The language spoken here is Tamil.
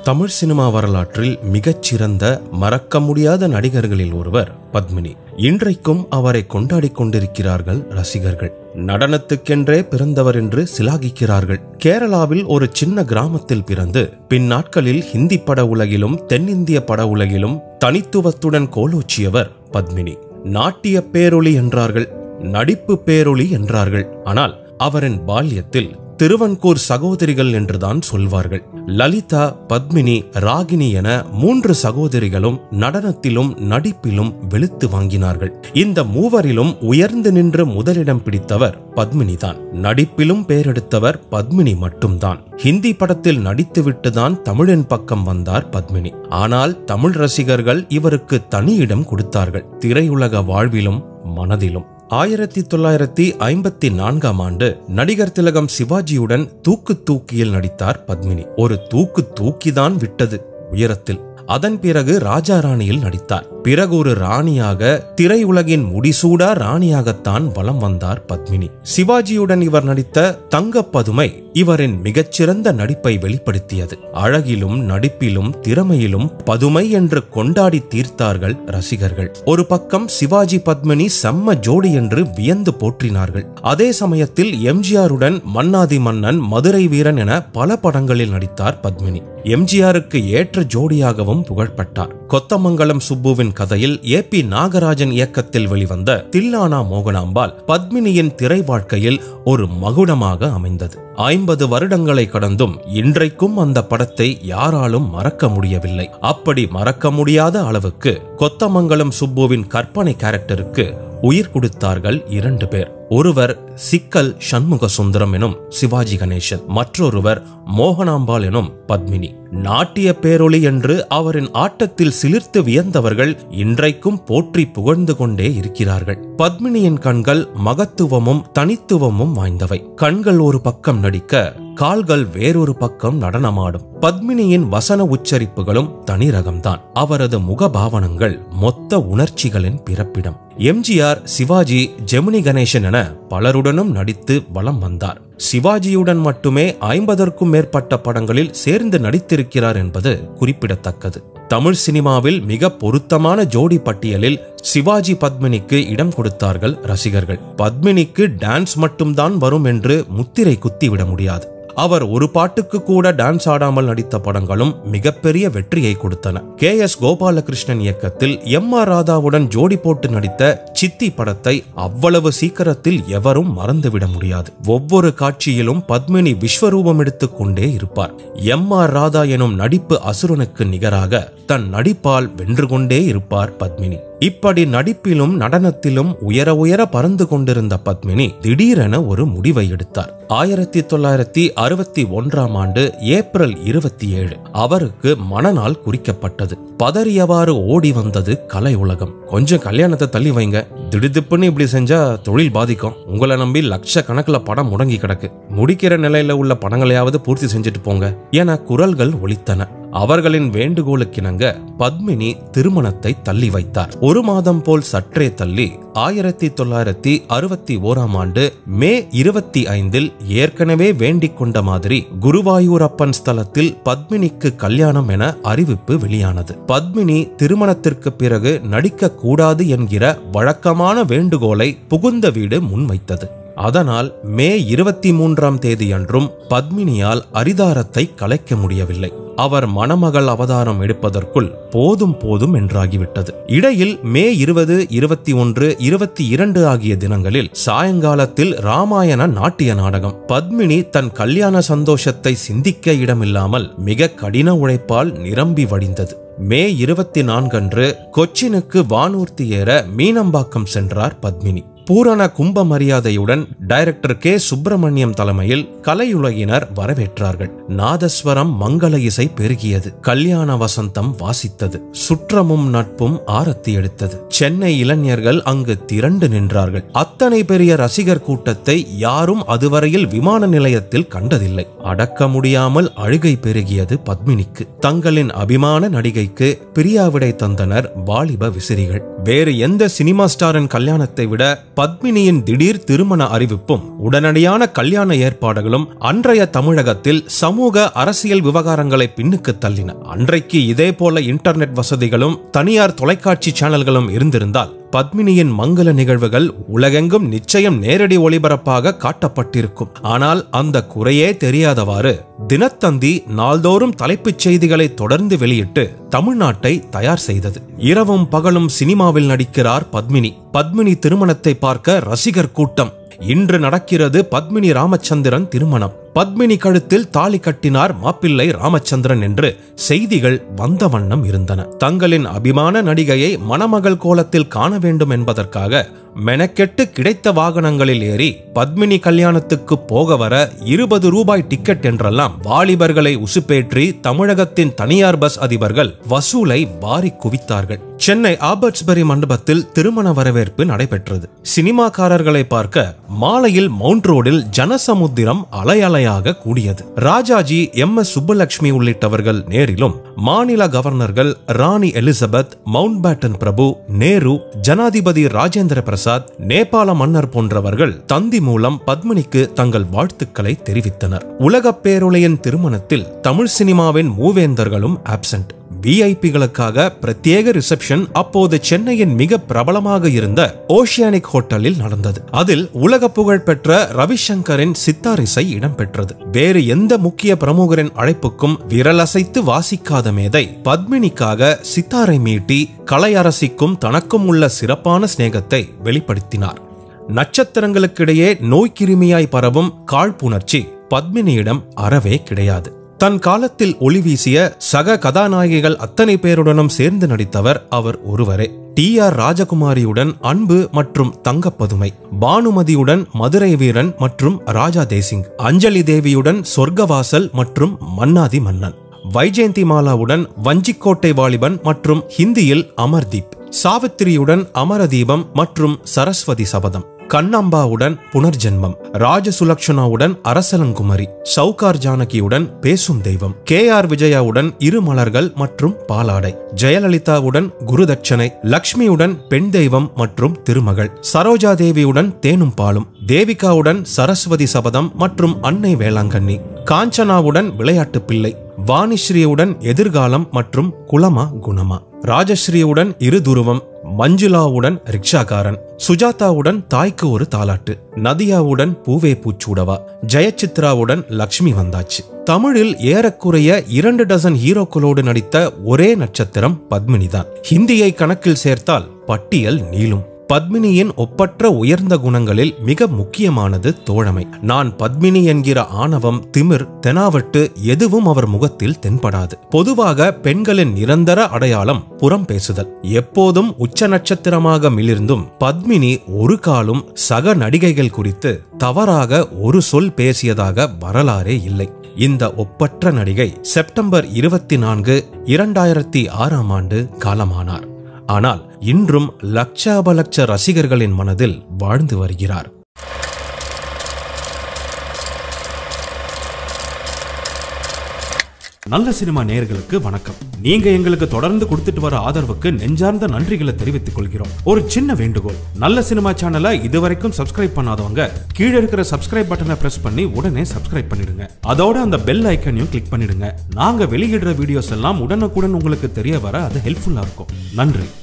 தமிழ் சினிமா வரலாற்றில் மிகச்சிறந்த மறக்க முடியாத நடிகர்களில் ஒருவர் பத்மினி இன்றைக்கும் அவரை கொண்டாடிக் கொண்டிருக்கிறார்கள் ரசிகர்கள் நடனத்துக்கென்றே பிறந்தவர் என்று சிலாகிக்கிறார்கள் கேரளாவில் ஒரு சின்ன கிராமத்தில் பிறந்து பின் நாட்களில் ஹிந்தி பட உலகிலும் தென்னிந்திய பட உலகிலும் தனித்துவத்துடன் கோலோச்சியவர் பத்மினி நாட்டிய பேரொளி என்றார்கள் நடிப்பு பேரொளி என்றார்கள் ஆனால் அவரின் பால்யத்தில் திருவன்கூர் சகோதரிகள் என்றுதான் சொல்வார்கள் லலிதா பத்மினி ராகினி என மூன்று சகோதரிகளும் நடனத்திலும் நடிப்பிலும் வெளுத்து வாங்கினார்கள் இந்த மூவரிலும் உயர்ந்து நின்று முதலிடம் பிடித்தவர் பத்மினிதான் நடிப்பிலும் பேரெடுத்தவர் பத்மினி மட்டும்தான் ஹிந்தி படத்தில் நடித்துவிட்டுதான் தமிழின் பக்கம் வந்தார் பத்மினி ஆனால் தமிழ் ரசிகர்கள் இவருக்கு தனி இடம் கொடுத்தார்கள் திரையுலக வாழ்விலும் மனதிலும் ஆயிரத்தி தொள்ளாயிரத்தி ஐம்பத்தி நான்காம் ஆண்டு நடிகர் திலகம் சிவாஜியுடன் தூக்கு தூக்கியில் நடித்தார் பத்மினி ஒரு தூக்கு தூக்கிதான் விட்டது உயரத்தில் அதன் பிறகு ராஜா ராணியில் நடித்தார் பிறகு ஒரு ராணியாக திரையுலகின் முடிசூடா ராணியாகத்தான் வலம் வந்தார் பத்மினி சிவாஜியுடன் இவர் நடித்த தங்க பதுமை இவரின் மிகச்சிறந்த நடிப்பை வெளிப்படுத்தியது அழகிலும் நடிப்பிலும் திறமையிலும் பதுமை என்று கொண்டாடி தீர்த்தார்கள் ரசிகர்கள் ஒரு பக்கம் சிவாஜி பத்மினி செம்ம ஜோடி என்று வியந்து போற்றினார்கள் அதே சமயத்தில் எம்ஜிஆருடன் மன்னாதி மன்னன் மதுரை வீரன் என பல படங்களில் நடித்தார் பத்மினி எம்ஜிஆருக்கு ஏற்ற ஜோடியாகவும் புகழ்பட்டார் கொத்தமங்கலம் சுப்புவின் கதையில் ஏ பி நாகராஜன் இயக்கத்தில் வெளிவந்த தில்லானா மோகனாம்பாள் பத்மினியின் திரை வாழ்க்கையில் ஒரு மகுடமாக அமைந்தது ஐம்பது வருடங்களை கடந்தும் இன்றைக்கும் அந்த படத்தை யாராலும் மறக்க முடியவில்லை அப்படி மறக்க முடியாத அளவுக்கு கொத்தமங்கலம் சுப்புவின் கற்பனை கேரக்டருக்கு உயிர் கொடுத்தார்கள் இரண்டு பேர் ஒருவர் சிக்கல் சண்முக சுந்தரம் எனும் சிவாஜி கணேசன் மற்றொருவர் மோகனாம்பாள் எனும் பத்மினி நாட்டிய பேரொளி என்று அவரின் ஆட்டத்தில் சிலிர்த்து வியந்தவர்கள் இன்றைக்கும் போற்றி புகழ்ந்து கொண்டே இருக்கிறார்கள் பத்மினியின் கண்கள் மகத்துவமும் தனித்துவமும் வாய்ந்தவை கண்கள் ஒரு பக்கம் நடிக்க கால்கள் வேறொரு பக்கம் நடனமாடும் பத்மினியின் வசன உச்சரிப்புகளும் தனி ரகம்தான் அவரது முகபாவனங்கள் மொத்த உணர்ச்சிகளின் பிறப்பிடம் எம்ஜிஆர் சிவாஜி ஜெமினி கணேசன் என பலருடனும் நடித்து வலம் வந்தார் சிவாஜியுடன் மட்டுமே ஐம்பதற்கும் மேற்பட்ட படங்களில் சேர்ந்து நடித்திருக்கிறார் என்பது குறிப்பிடத்தக்கது தமிழ் சினிமாவில் மிக பொருத்தமான ஜோடி பட்டியலில் சிவாஜி பத்மினிக்கு இடம் கொடுத்தார்கள் ரசிகர்கள் பத்மினிக்கு டான்ஸ் மட்டும்தான் வரும் என்று முத்திரை குத்திவிட முடியாது அவர் ஒரு பாட்டுக்கு கூட டான்ஸ் ஆடாமல் நடித்த படங்களும் மிகப்பெரிய வெற்றியை கொடுத்தன கே எஸ் கோபாலகிருஷ்ணன் இயக்கத்தில் எம் ஆர் ராதாவுடன் ஜோடி போட்டு நடித்த சித்தி படத்தை அவ்வளவு சீக்கிரத்தில் எவரும் மறந்துவிட முடியாது ஒவ்வொரு காட்சியிலும் பத்மினி விஸ்வரூபம் எடுத்துக் கொண்டே இருப்பார் எம் ஆர் ராதா எனும் நடிப்பு அசுரனுக்கு நிகராக தன் நடிப்பால் வென்று கொண்டே இருப்பார் பத்மினி இப்படி நடிப்பிலும் நடனத்திலும் உயர உயர பறந்து கொண்டிருந்த பத்மினி திடீரென ஒரு முடிவை எடுத்தார் ஆயிரத்தி தொள்ளாயிரத்தி அறுபத்தி ஒன்றாம் ஆண்டு ஏப்ரல் இருபத்தி ஏழு அவருக்கு மனநாள் குறிக்கப்பட்டது பதறியவாறு ஓடி வந்தது கலை உலகம் கொஞ்சம் கல்யாணத்தை தள்ளி வைங்க திடுதிப்புன்னு இப்படி செஞ்சா தொழில் பாதிக்கும் உங்களை நம்பி லட்ச கணக்குல படம் முடங்கி கிடக்கு முடிக்கிற நிலையில உள்ள படங்களையாவது பூர்த்தி செஞ்சுட்டு போங்க என குரல்கள் ஒலித்தன அவர்களின் வேண்டுகோளுக்கிணங்க பத்மினி திருமணத்தை தள்ளி வைத்தார் ஒரு மாதம் போல் சற்றே தள்ளி ஆயிரத்தி தொள்ளாயிரத்தி அறுபத்தி ஓராம் ஆண்டு மே இருபத்தி ஐந்தில் ஏற்கனவே வேண்டிக் கொண்ட மாதிரி குருவாயூரப்பன் ஸ்தலத்தில் பத்மினிக்கு கல்யாணம் என அறிவிப்பு வெளியானது பத்மினி திருமணத்திற்கு பிறகு நடிக்க கூடாது என்கிற வழக்கமான வேண்டுகோளை புகுந்த வீடு முன்வைத்தது அதனால் மே இருபத்தி மூன்றாம் தேதியன்றும் பத்மினியால் அரிதாரத்தை கலைக்க முடியவில்லை அவர் மணமகள் அவதாரம் எடுப்பதற்குள் போதும் போதும் என்றாகிவிட்டது இடையில் மே இருபது இருபத்தி ஒன்று இருபத்தி இரண்டு ஆகிய தினங்களில் சாயங்காலத்தில் ராமாயண நாட்டிய நாடகம் பத்மினி தன் கல்யாண சந்தோஷத்தை சிந்திக்க இடமில்லாமல் மிக கடின உழைப்பால் நிரம்பி வடிந்தது மே இருபத்தி நான்கன்று கொச்சினுக்கு வானூர்த்தி ஏற மீனம்பாக்கம் சென்றார் பத்மினி பூரண கும்ப மரியாதையுடன் டைரக்டர் கே சுப்பிரமணியம் தலைமையில் கலையுலகினர் வரவேற்றார்கள் நாதஸ்வரம் மங்கள இசை பெருகியது கல்யாண வசந்தம் வாசித்தது சுற்றமும் நட்பும் ஆரத்தி எடுத்தது சென்னை இளைஞர்கள் அங்கு திரண்டு நின்றார்கள் அத்தனை பெரிய ரசிகர் கூட்டத்தை யாரும் அதுவரையில் விமான நிலையத்தில் கண்டதில்லை அடக்க முடியாமல் அழுகை பெருகியது பத்மினிக்கு தங்களின் அபிமான நடிகைக்கு பிரியாவிடை தந்தனர் வாலிப விசிறிகள் வேறு எந்த சினிமா ஸ்டாரின் கல்யாணத்தை விட பத்மினியின் திடீர் திருமண அறிவிப்பும் உடனடியான கல்யாண ஏற்பாடுகளும் அன்றைய தமிழகத்தில் சமூக அரசியல் விவகாரங்களை பின்னுக்கு தள்ளின அன்றைக்கு இதே போல இன்டர்நெட் வசதிகளும் தனியார் தொலைக்காட்சி சேனல்களும் இருந்திருந்தால் பத்மினியின் மங்கள நிகழ்வுகள் உலகெங்கும் நிச்சயம் நேரடி ஒளிபரப்பாக காட்டப்பட்டிருக்கும் ஆனால் அந்த குறையே தெரியாதவாறு தினத்தந்தி நாள்தோறும் தலைப்புச் செய்திகளை தொடர்ந்து வெளியிட்டு தமிழ்நாட்டை தயார் செய்தது இரவும் பகலும் சினிமாவில் நடிக்கிறார் பத்மினி பத்மினி திருமணத்தை பார்க்க ரசிகர் கூட்டம் இன்று நடக்கிறது பத்மினி ராமச்சந்திரன் திருமணம் பத்மினி கழுத்தில் தாலி கட்டினார் மாப்பிள்ளை ராமச்சந்திரன் என்று செய்திகள் வந்த வண்ணம் இருந்தன தங்களின் அபிமான நடிகையை மணமகள் கோலத்தில் காண வேண்டும் என்பதற்காக மெனக்கெட்டு கிடைத்த வாகனங்களில் ஏறி பத்மினி கல்யாணத்துக்கு போக வர இருபது ரூபாய் டிக்கெட் என்றெல்லாம் வாலிபர்களை உசுப்பேற்றி தமிழகத்தின் தனியார் பஸ் அதிபர்கள் வசூலை வாரி குவித்தார்கள் சென்னை ஆபர்ட்ஸ்பரி மண்டபத்தில் திருமண வரவேற்பு நடைபெற்றது சினிமாக்காரர்களை பார்க்க மாலையில் மவுண்ட் ரோடில் ஜனசமுத்திரம் அலையலையாக கூடியது ராஜாஜி எம் எஸ் சுப்புலட்சுமி உள்ளிட்டவர்கள் நேரிலும் மாநில கவர்னர்கள் ராணி எலிசபெத் மவுண்ட் பேட்டன் பிரபு நேரு ஜனாதிபதி ராஜேந்திர பிரசாத் நேபாள மன்னர் போன்றவர்கள் தந்தி மூலம் பத்மினிக்கு தங்கள் வாழ்த்துக்களை தெரிவித்தனர் உலகப் பேரொளையின் திருமணத்தில் தமிழ் சினிமாவின் மூவேந்தர்களும் ஆப்சென்ட் விஐபிகளுக்காக பிரத்யேக ரிசப்ஷன் அப்போது சென்னையின் மிக பிரபலமாக இருந்த ஓஷியானிக் ஹோட்டலில் நடந்தது அதில் உலக புகழ் பெற்ற ரவிசங்கரின் சித்தார் இசை இடம்பெற்றது வேறு எந்த முக்கிய பிரமுகரின் அழைப்புக்கும் விரலசைத்து வாசிக்காத மேதை பத்மினிக்காக சித்தாரை மீட்டி கலையரசிக்கும் தனக்கும் உள்ள சிறப்பான சிநேகத்தை வெளிப்படுத்தினார் நட்சத்திரங்களுக்கிடையே நோய்க்கிருமியாய் பரவும் காழ்ப்புணர்ச்சி பத்மினியிடம் அறவே கிடையாது தன் காலத்தில் ஒளி வீசிய சக கதாநாயகிகள் அத்தனை பேருடனும் சேர்ந்து நடித்தவர் அவர் ஒருவரே டி ஆர் ராஜகுமாரியுடன் அன்பு மற்றும் தங்கப்பதுமை பானுமதியுடன் மதுரை வீரன் மற்றும் ராஜா தேசிங் அஞ்சலி தேவியுடன் சொர்க்கவாசல் மற்றும் மன்னாதி மன்னன் வைஜெயந்தி மாலாவுடன் வஞ்சிக்கோட்டை வாலிபன் மற்றும் ஹிந்தியில் அமர்தீப் சாவித்திரியுடன் அமரதீபம் மற்றும் சரஸ்வதி சபதம் கண்ணம்பாவுடன் புனர்ஜென்மம் ராஜசுலக்ஷனாவுடன் அரசலங்குமரி சவுகார் ஜானகியுடன் பேசும் தெய்வம் கே ஆர் விஜயாவுடன் இரு மலர்கள் மற்றும் பாலாடை ஜெயலலிதாவுடன் குருதட்சணை லக்ஷ்மியுடன் பெண் தெய்வம் மற்றும் திருமகள் சரோஜா தேவியுடன் தேனும் பாலும் தேவிகாவுடன் சரஸ்வதி சபதம் மற்றும் அன்னை வேளாங்கண்ணி காஞ்சனாவுடன் விளையாட்டு பிள்ளை வாணிஸ்ரீயுடன் எதிர்காலம் மற்றும் குலமா குணமா ராஜஸ்ரீயுடன் இரு துருவம் மஞ்சுளாவுடன் ரிக்ஷாக்காரன் சுஜாதாவுடன் தாய்க்கு ஒரு தாலாட்டு நதியாவுடன் பூவே பூச்சூடவா ஜெயசித்ராவுடன் லக்ஷ்மி வந்தாச்சு தமிழில் ஏறக்குறைய இரண்டு டசன் ஹீரோக்களோடு நடித்த ஒரே நட்சத்திரம் பத்மினிதான் ஹிந்தியை கணக்கில் சேர்த்தால் பட்டியல் நீளும் பத்மினியின் ஒப்பற்ற உயர்ந்த குணங்களில் மிக முக்கியமானது தோழமை நான் பத்மினி என்கிற ஆணவம் திமிர் தெனாவட்டு எதுவும் அவர் முகத்தில் தென்படாது பொதுவாக பெண்களின் நிரந்தர அடையாளம் புறம் பேசுதல் எப்போதும் உச்ச நட்சத்திரமாக மிளிர்ந்தும் பத்மினி ஒரு காலும் சக நடிகைகள் குறித்து தவறாக ஒரு சொல் பேசியதாக வரலாறே இல்லை இந்த ஒப்பற்ற நடிகை செப்டம்பர் இருபத்தி நான்கு இரண்டாயிரத்தி ஆறாம் ஆண்டு காலமானார் ஆனால் இன்றும் லட்சாபலட்ச ரசிகர்களின் மனதில் வாழ்ந்து வருகிறார் நல்ல சினிமா நேயர்களுக்கு வணக்கம் நீங்க எங்களுக்கு தொடர்ந்து கொடுத்துட்டு வர ஆதரவுக்கு நெஞ்சார்ந்த நன்றிகளை தெரிவித்துக் கொள்கிறோம் ஒரு சின்ன வேண்டுகோள் நல்ல சினிமா சேனலை இதுவரைக்கும் சப்ஸ்கிரைப் பண்ணாதவங்க கீழே இருக்கிற சப்ஸ்கிரைப் பட்டனை பிரஸ் பண்ணி உடனே சப்ஸ்கிரைப் பண்ணிடுங்க அதோட அந்த பெல் ஐக்கனையும் கிளிக் பண்ணிடுங்க நாங்க வெளியிடுற வீடியோஸ் எல்லாம் உடனுக்குடன் உங்களுக்கு தெரிய வர அது ஹெல்ப்ஃபுல்லா இருக்கும் நன்றி